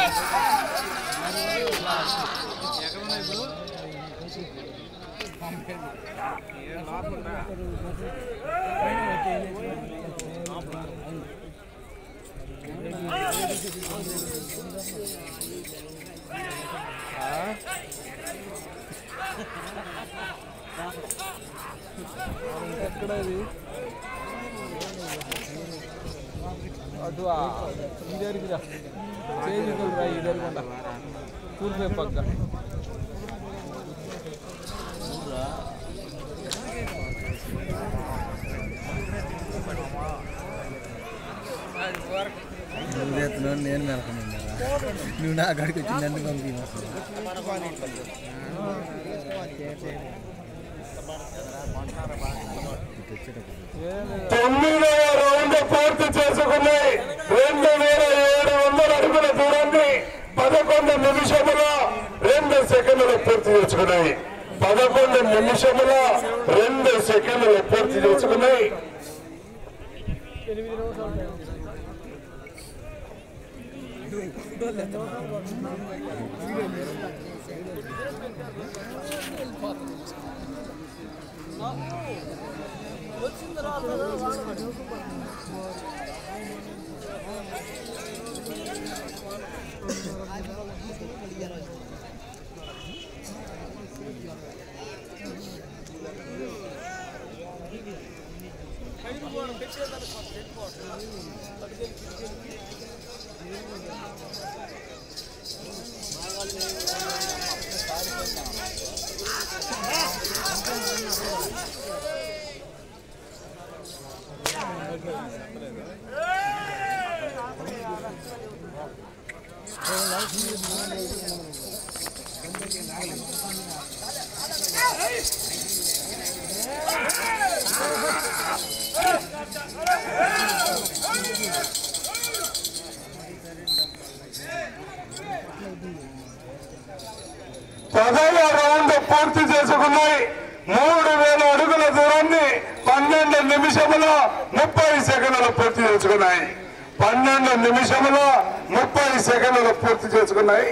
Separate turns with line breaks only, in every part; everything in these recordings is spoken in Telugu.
ఎక్కడ ఇది అటు ఆ ఈ దగ్గరికి రా చేంజ్ రా ఈ దగ్గర తూర్పు పక్క
నువ్వు చేస్తున్నావు నేను మెలకనున్నారా నువ్వు నా అక్కడికి వచ్చి నన్ను పంపించు
తొమ్మిదవ రౌండ్ పూర్తి చేసుకున్నాయి రెండు వేల ఏడు వందల అడుగుల దూరాన్ని పదకొండు నిమిషముల రెండు సెకండ్లు పూర్తి చేసుకున్నాయి పదకొండు నిమిషముల రెండు సెకండ్లు పూర్తి చేసుకున్నాయి పదవ రౌండ్ పూర్తి చేసుకున్నాయి మూడు వేల అడుగుల దూరాన్ని పన్నెండు నిమిషముల ముప్పై సెకండ్లు పూర్తి చేసుకున్నాయి పన్నెండు నిమిషముల ముప్పై సెకండ్లు పూర్తి చేసుకున్నాయి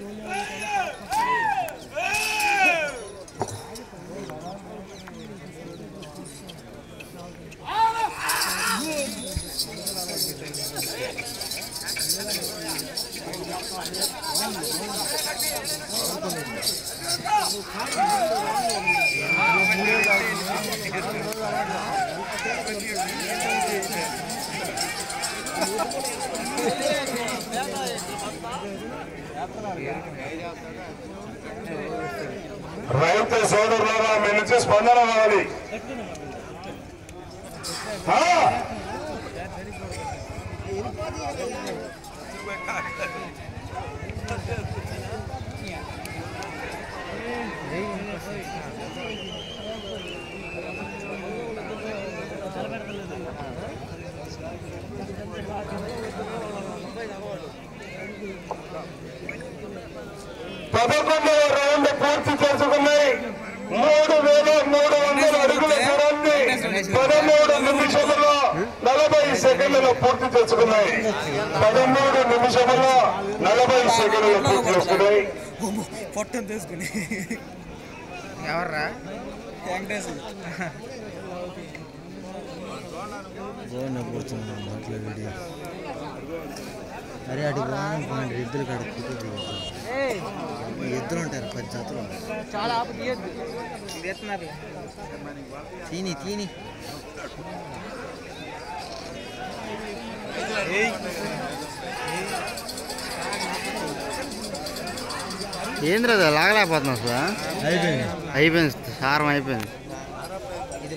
రైతు సోదరులారా మీ నుంచి స్పందన కావాలి ఆ! పదకొండవ రౌండ్ పూర్తి చేసుకున్నాయి మూడు వేల మూడు వందల అడుగుల దూరాన్ని పదమూడు నిమిషములో నలభై సెకండ్లు పూర్తి చేసుకున్నాయి పదమూడు నిమిషములో నలభై సెకండ్లు పూర్తి చేసుకున్నాయి
పొట్టం తీసుకుని ఎవర్రా వెంకటేశ్వర బాగున్నా కూర్చున్నాను మాటలో వీడియో అరే అటు బాగున్నాను ఎద్దులు కాడ కూతురు ఎద్దులు ఉంటారు పది జాతులు
చాలా ఆపు తీయద్దు తీస్తున్నారు
తీని తీని ఏంద్ర లాగలేకపోతున్నా అసలు అయిపోయింది అయిపోయింది సారం అయిపోయింది ఇది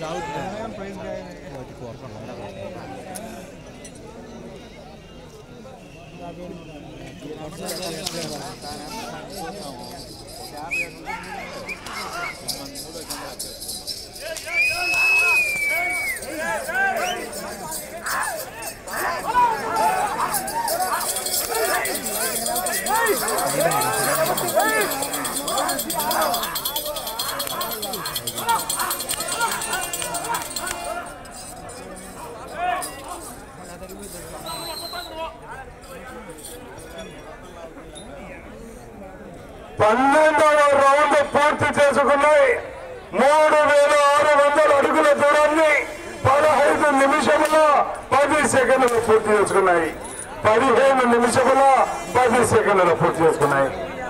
పన్నెండవ రౌండ్ పూర్తి చేసుకున్నాయి మూడు వేల ఆరు వందల అడుగుల దూరాన్ని పదహైదు నిమిషముల పది సెకండ్లు పూర్తి చేసుకున్నాయి పదిహేను నిమిషముల పది సెకండ్లు పూర్తి చేసుకున్నాయి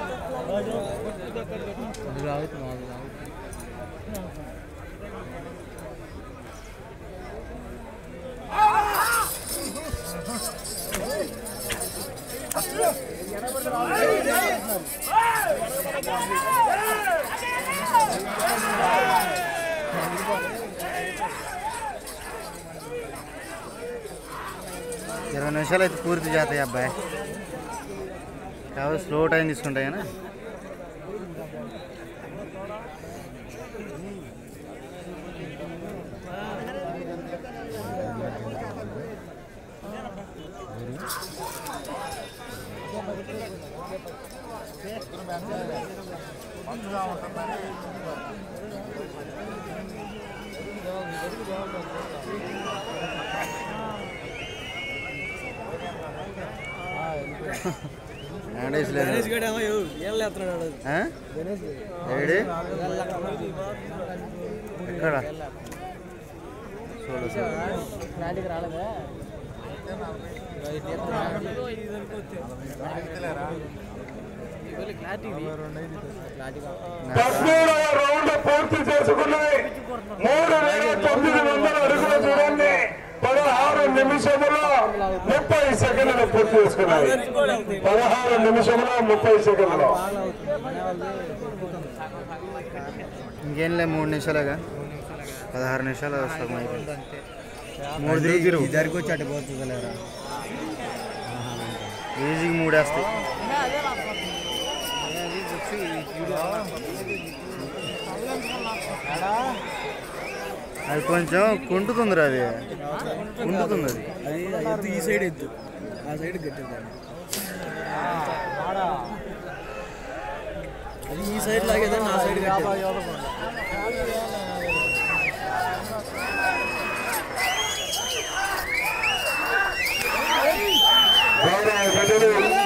ఇరవై నిమిషాలు అయితే పూర్తి చేస్తాయి అబ్బాయి కాబట్టి స్లో టైం తీసుకుంటాయి కానీ వెంకటేష్ లేదు ఆ? ఏడి ఎక్కడ చూడు చూడు
రాలేదా
పద్మూడవ రౌండ్ పూర్తి చేసుకున్నాయి మూడు వేల తొమ్మిది వందల అడుగుల దూరాన్ని పదహారు నిమిషములో ముప్పై సెకండ్లు పూర్తి చేసుకున్నాయి పదహారు నిమిషములో ముప్పై సెకండ్లు
ఇంకేం లేదు మూడు నిమిషాలేగా పదహారు నిమిషాలు సగం అయిపోయింది మూడు దిగురు
ఇద్దరికి వచ్చి అటు పోతుంది లేరా
ఈజీగా మూడేస్తాయి అది కొంచెం కుంటుతుంది అది కుంటుతుంది అది
అది ఎద్దు ఈ సైడ్ ఎద్దు ఆ సైడ్ గట్టేదాన్ని అది ఈ సైడ్ లాగేదాన్ని ఆ సైడ్ కట్టేది
గౌరవ పెద్దలు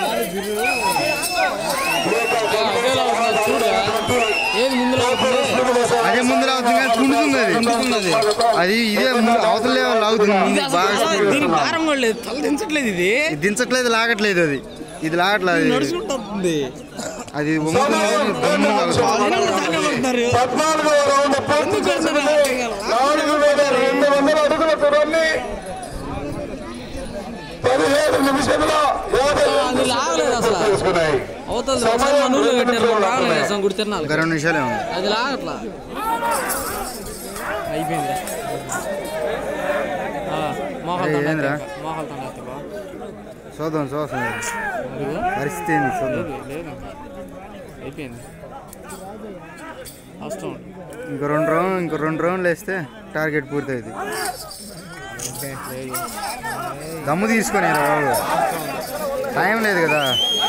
ఏది ముందు
అదే ముందు లాగుతుంది కానీ కుంటుతుంది అది అది ఇదే ముందు అవతల లాగుతుంది ముందు బాగా speed.
దీనికి భారం కూడా లేదు తల దించట్లేదు ఇది
ఇది దించట్లేదు లాగట్లేదు అది ఇది లాగట్లేదు అది.
నడుచుకుంటుంది
అది వంగుతుంది కానీ దమ్ము లాగుతుంది.
పద్నాలుగవ రౌండ్ పూర్తి చేసుకున్నాయి నాలుగు వేల రెండు వందల అడుగుల దూరాన్ని పదిహేడు నిమిషంలో యాభై
అది లాగలేదు అసలు.
పూర్తి చేసుకున్నాయి
అవతల ఒకసారి మన ఊళ్ళో పెట్టారు రాగలేదు అసలు గుడి తిరణాలు
ఇంకా రెండు నిమిషాలే ఉంది
అది లాగట్లా అయిపోయింది మోహల్
ఏయ్, ఏందిరా?
మోహల్ తండ
చూద్దాం చూద్దాం పరిస్థితి ఏంది చూద్దాం
లేదు అయిపోయింది కష్టం
ఇంకో రెండు రౌండ్ ఇంకో రెండు రౌండ్లు వేస్తే టార్గెట్ పూర్తయింది దమ్ము తీసుకొని రా బాబు టైం లేదు కదా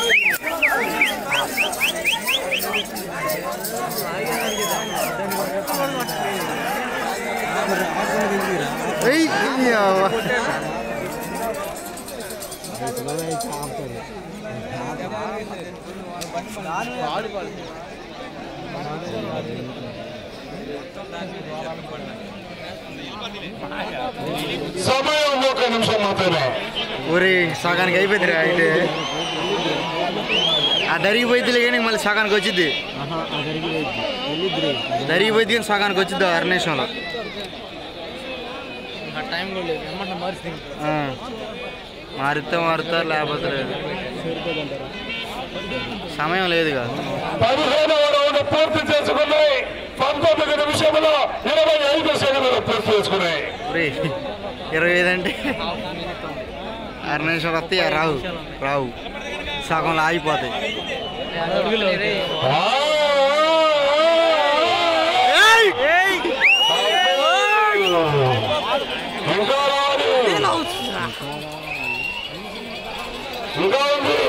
ఏయ్, ఈ అవ్వ.
సమయం ఒక నిమిషం మాత్రమే
ఊరి సగానికి అయిపోయింది రా అయితే ఆ దరిగిపోయింది కానీ మళ్ళీ సగానికి వచ్చింది దరిగిపోయింది కానీ సగానికి వచ్చింది అర నిమిషంలో
టైం కూడా లేదు ఎమ్మట మరిచి
ఆ. మారితే మారుతారు లేకపోతే లేదు సమయం లేదుగా
పదిహేనవ రౌండ్ పూర్తి చేసుకున్నాయి పంతొమ్మిది నిమిషంలో ఇరవై ఐదు సెకండ్లు పూర్తి చేసుకున్నాయి
ఊరి ఇరవై ఐదు అంటే అర నిమిషాలు వస్తాయి రావు రావు సగంలో ఆగిపోతాయి
ఆ, ఇంకా రావాలి ఇంకా ఉంది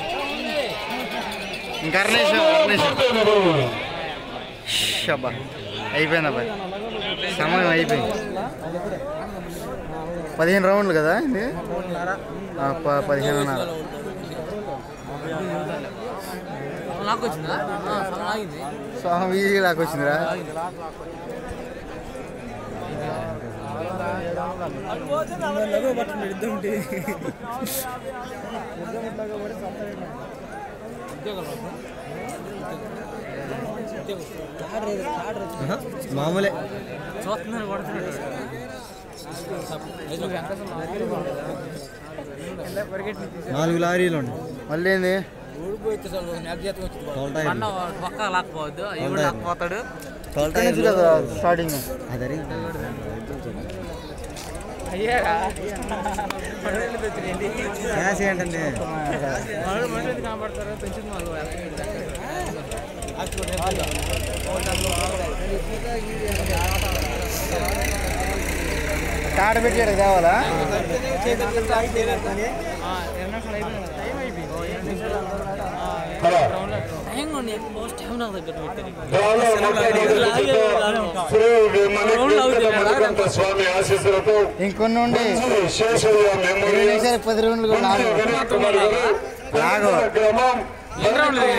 ఇంకా అర నిమిషం అర నిమిషం
పూర్తయింది.
షబ్బా అయిపోయింది అబ్బాయి సమయం అయిపోయింది పదిహేను రౌండ్లు కదా ఇది ఆ, ప- పదిహేనున్నర
నాకు వచ్చిందా సగం ఆగింది
సోహం ఈజీగా దాకా వచ్చిందిరా
లఘు పట్టండి ఇద్దరు ఉంటే మామూలే
చూస్తున్నారు కొడుతున్నాడు
నాలుగు లారీలు ఉన్నాయి
మళ్ళీ ఏంది
తోల్ టైర్
అన్న పక్క లాక్కపోవద్దు ఈవిడ లాక్కపోతాడు
తోల్
ఇక్కడి నుంచి కదా స్టార్టింగ్
అదే
అయ్యారా
క్యాష్ ఏంటండి
మనుషులు కనబడతారు పెంచింది వాళ్ళు
తాట పెట్టాడు కావాలా
హలో
టైం కొన్ని స్టామినా దగ్గర పెట్టారు
చాలా శ్రీ మణికంఠ మణికంఠ స్వామి ఆశీస్సులతో
ఇంకొన్ని ఉండి
మంచి శేషయ్య మెమోరియల్
నిమిషాలు పది రౌండ్లు కూడా
మంచి
ఆడు.
వినయ్ కుమార్ గారు
లాగు.
గ్రామం